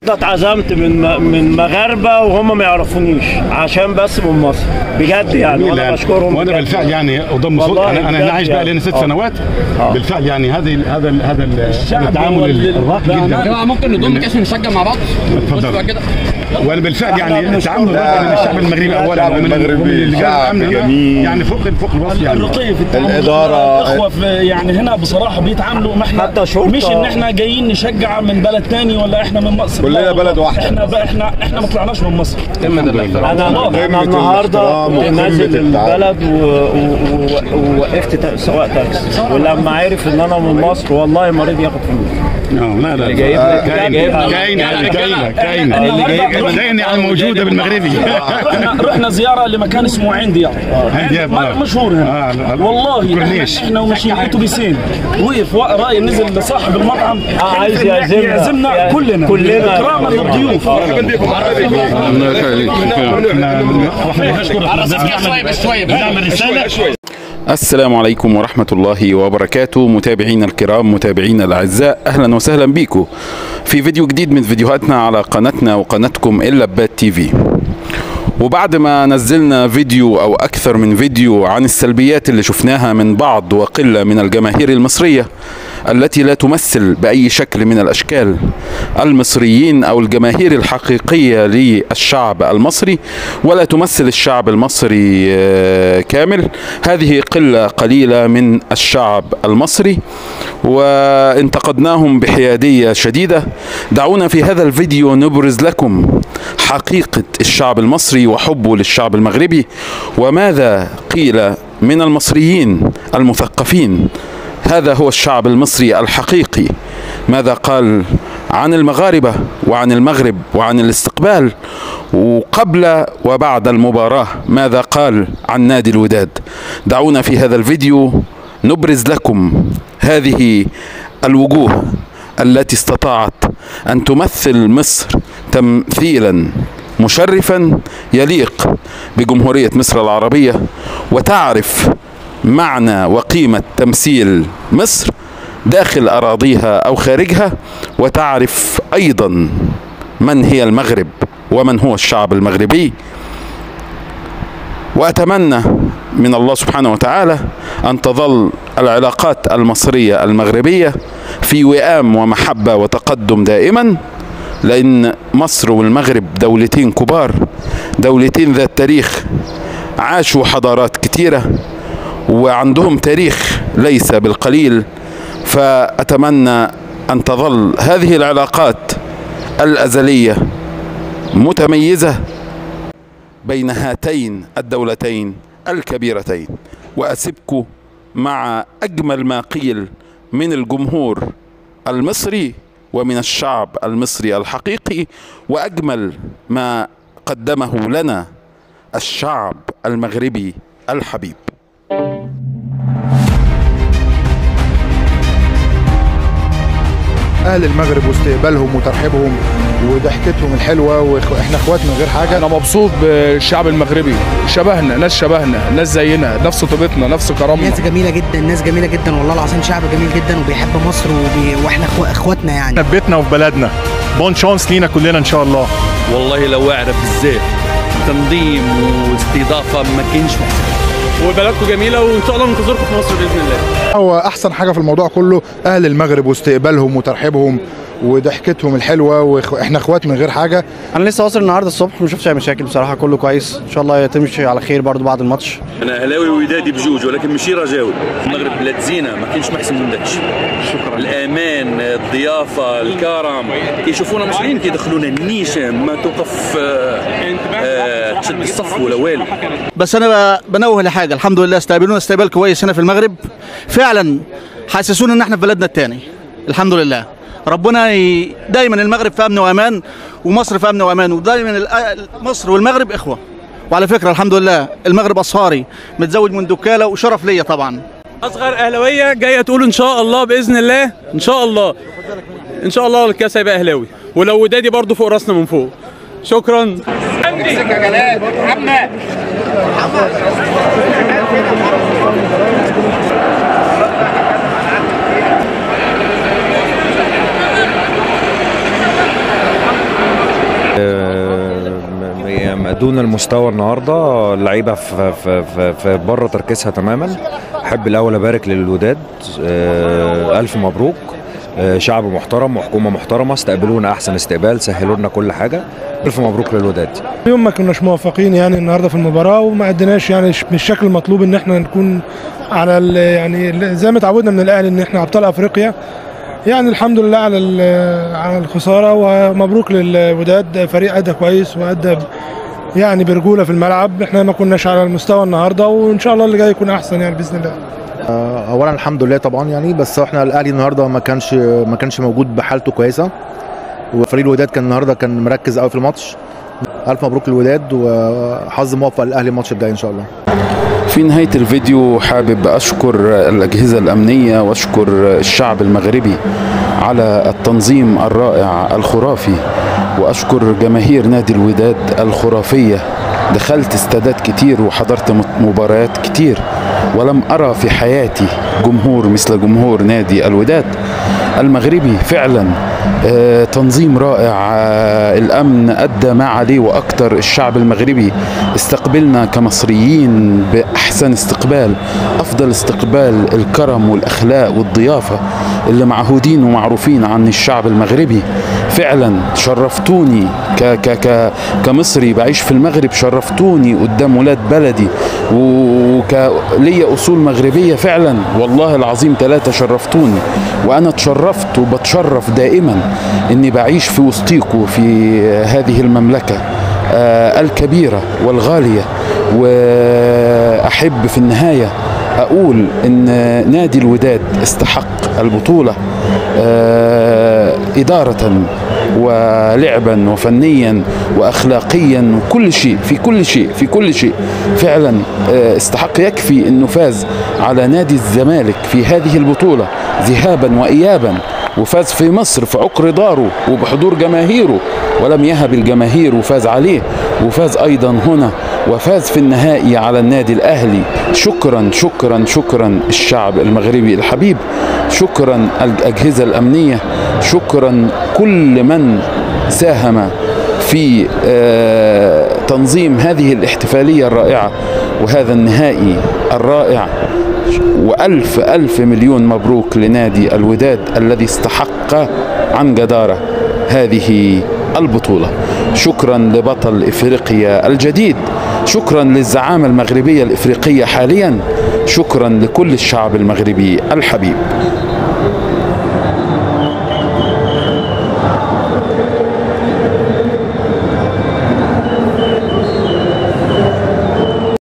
اتعزمت من من مغاربه وهم ما يعرفونيش عشان بس من مصر بجد يعني جميل وانا يعني. بشكرهم وانا بجد بالفعل يعني قدام والله صوت انا انا هنا بجد عايش بقى يعني. لنا ست آه. سنوات آه. بالفعل يعني هذا ال- هذا ال- هذا ال- التعامل وال- الراقي يا جدا جماعه ممكن ندوم كاس نشجع مع بعض اتفضل. بقى كده وانا بالفعل يعني احنا التعامل الراقي من الشعب المغربي اولا الشعب ومن المغربي ومن اللجان شعب الامن هنا جميل. يعني فوق فوق الوصف يعني الرقي في التعامل الإدارة. الاخوه في يعني هنا بصراحه بيتعاملوا ما احنا حتى شرطة. مش ان احنا جايين نشجع من بلد تاني ولا احنا من مصر كلنا لا والله. بلد واحدة. احنا بقى احنا احنا ما طلعناش من مصر الحمد لله انا انا قمة النهارده الاحترام كنت وقمة نازل التعاون. البلد و- و- و- ووقفت تا- سواق تاكسي ولما عرف ان انا من مصر والله ما رضي ياخد فلوس اه لا لا جايب لك- كاين جايب لك- كاين يعني كاين كاين اللي جايب- كاين يعني موجوده بالمغربي رحنا رحنا زياره لمكان اسمه عين دياب عين دياب، م- آه. مشهور هنا آه، لا، لا. والله احنا, كورنيش. احنا وماشيين اتوبيسين وقف وق- راي نزل لصاحب المطعم آه، عايز عرف إن يعزمنا. يعزمنا كلنا كلنا. اكراما للضيوف شويه بس شويه بس السلام عليكم ورحمة الله وبركاته متابعينا الكرام متابعينا الأعزاء أهلا وسهلا بيكم في فيديو جديد من فيديوهاتنا على قناتنا وقناتكم اللبات تي في وبعد ما نزلنا فيديو أو أكثر من فيديو عن السلبيات اللي شفناها من بعض وقلة من الجماهير المصرية التي لا تمثل بأي شكل من الأشكال المصريين أو الجماهير الحقيقية للشعب المصري ولا تمثل الشعب المصري آه، كامل هذه قلة قليلة من الشعب المصري وانتقدناهم بحيادية شديدة دعونا في هذا الفيديو نبرز لكم حقيقة الشعب المصري وحبه للشعب المغربي وماذا قيل من المصريين المثقفين هذا هو الشعب المصري الحقيقي ماذا قال عن المغاربة وعن المغرب وعن الاستقبال وقبل وبعد المباراة ماذا قال عن نادي الوداد دعونا في هذا الفيديو نبرز لكم هذه الوجوه التي استطاعت أن تمثل مصر تمثيلا مشرفا يليق بجمهورية مصر العربية وتعرف معنى وقيمة تمثيل مصر داخل أراضيها أو خارجها وتعرف أيضا من هي المغرب ومن هو الشعب المغربي وأتمنى من الله سبحانه وتعالى أن تظل العلاقات المصرية المغربية في وئام ومحبة وتقدم دائما لأن مصر والمغرب دولتين كبار دولتين ذات تاريخ عاشوا حضارات كتيرة وعندهم تاريخ ليس بالقليل فأتمنى أن تظل هذه العلاقات الأزلية متميزة بين هاتين الدولتين الكبيرتين وأسيبكم مع أجمل ما قيل من الجمهور المصري ومن الشعب المصري الحقيقي وأجمل ما قدمه لنا الشعب المغربي الحبيب اهل المغرب واستقبالهم وترحيبهم وضحكتهم الحلوه واحنا اخوات من غير حاجه انا مبسوط بالشعب المغربي شبهنا ناس شبهنا ناس زينا نفس طيبتنا نفس كرمنا ناس جميله جدا ناس جميله جدا والله العظيم شعب جميل جدا وبيحب مصر وبي... واحنا اخو... اخواتنا يعني احنا في بيتنا وفي بلدنا بون شانس لينا كلنا ان شاء الله والله لو اعرف بزاف تنظيم واستضافه ما كاينش محسن وبلدكم جميله وان شاء الله ننتظركم في مصر باذن الله هو احسن حاجه في الموضوع كله اهل المغرب واستقبالهم وترحيبهم وضحكتهم الحلوه واحنا اخوات من غير حاجه انا لسه واصل النهارده الصبح ما شفتش اي مشاكل بصراحه كله كويس ان شاء الله تمشي على خير برضو بعد الماتش انا اهلاوي وودادي بجوج ولكن ماشي رجاوي المغرب بلاد زينه ما كاينش محسن من داكشي شكرا الامان الضيافه الكرم كيشوفونا مصريين كيدخلونا النيشان ما توقف آه، آه، تشد الصف ولا والو بس انا ب- بنوه لحاجه الحمد لله استقبلونا استقبال كويس هنا في المغرب فعلا حسسونا ان احنا في بلدنا التاني الحمد لله ربنا ي... دايما المغرب في امن وامان ومصر في امن وامان ودايما الأ- مصر والمغرب اخوه وعلى فكره الحمد لله المغرب اصهاري متزوج من دكاله وشرف ليا طبعا اصغر اهلاويه جايه تقول ان شاء الله باذن الله ان شاء الله ان شاء الله الكاس هيبقى اهلاوي ولو ودادي برضو فوق راسنا من فوق شكرا دون المستوى النهارده اللعيبه في, في, في, في بره تركيزها تماما احب الاول ابارك للوداد آه، الف مبروك آه، شعب محترم وحكومه محترمه استقبلونا احسن استقبال سهلوا لنا كل حاجه الف مبروك للوداد اليوم ما كناش موفقين يعني النهارده في المباراه وما اديناش يعني ش- بالشكل المطلوب ان احنا نكون على ال- يعني ال- زي ما اتعودنا من الاهلي ان احنا ابطال افريقيا يعني الحمد لله على ال- على الخساره ومبروك للوداد فريق ادى كويس وادى ب- يعني برجوله في الملعب احنا ما كناش على المستوى النهارده وان شاء الله اللي جاي يكون احسن يعني باذن الله آه، اولا الحمد لله طبعا يعني بس احنا الاهلي النهارده ما كانش ما كانش موجود بحالته كويسه وفريق الوداد كان النهارده كان مركز قوي في الماتش الف مبروك للوداد وحظ موفق للاهلي الماتش الجاي ان شاء الله في نهاية الفيديو حابب أشكر الأجهزة الأمنية وأشكر الشعب المغربي على التنظيم الرائع الخرافي وأشكر جماهير نادي الوداد الخرافية دخلت استادات كتير وحضرت مت- مباريات كتير ولم أرى في حياتي جمهور مثل جمهور نادي الوداد المغربي فعلا آه، تنظيم رائع آه، الأمن أدى ما عليه وأكثر الشعب المغربي استقبلنا كمصريين بأحسن استقبال أفضل استقبال الكرم والأخلاق والضيافة اللي معهودين ومعروفين عن الشعب المغربي فعلا شرفتوني ك ك ك كمصري بعيش في المغرب شرفتوني قدام ولاد بلدي وك ليا اصول مغربيه فعلا والله العظيم ثلاثه شرفتوني وانا اتشرفت وبتشرف دائما اني بعيش في وسطيكم في هذه المملكه آه، الكبيره والغاليه واحب في النهايه اقول ان نادي الوداد استحق البطوله آه، اداره ولعبا وفنيا واخلاقيا وكل شيء في كل شيء في كل شيء فعلا آه، استحق يكفي انه فاز على نادي الزمالك في هذه البطوله ذهابا وايابا وفاز في مصر في عقر داره وبحضور جماهيره ولم يهب الجماهير وفاز عليه وفاز ايضا هنا وفاز في النهائي على النادي الاهلي شكرا شكرا شكرا الشعب المغربي الحبيب شكرا الاجهزه الامنيه شكرا كل من ساهم في آه، تنظيم هذه الاحتفاليه الرائعه وهذا النهائي الرائع وألف ألف مليون مبروك لنادي الوداد الذي استحق عن جدارة هذه البطولة شكرا لبطل إفريقيا الجديد شكرا للزعامة المغربية الإفريقية حاليا شكرا لكل الشعب المغربي الحبيب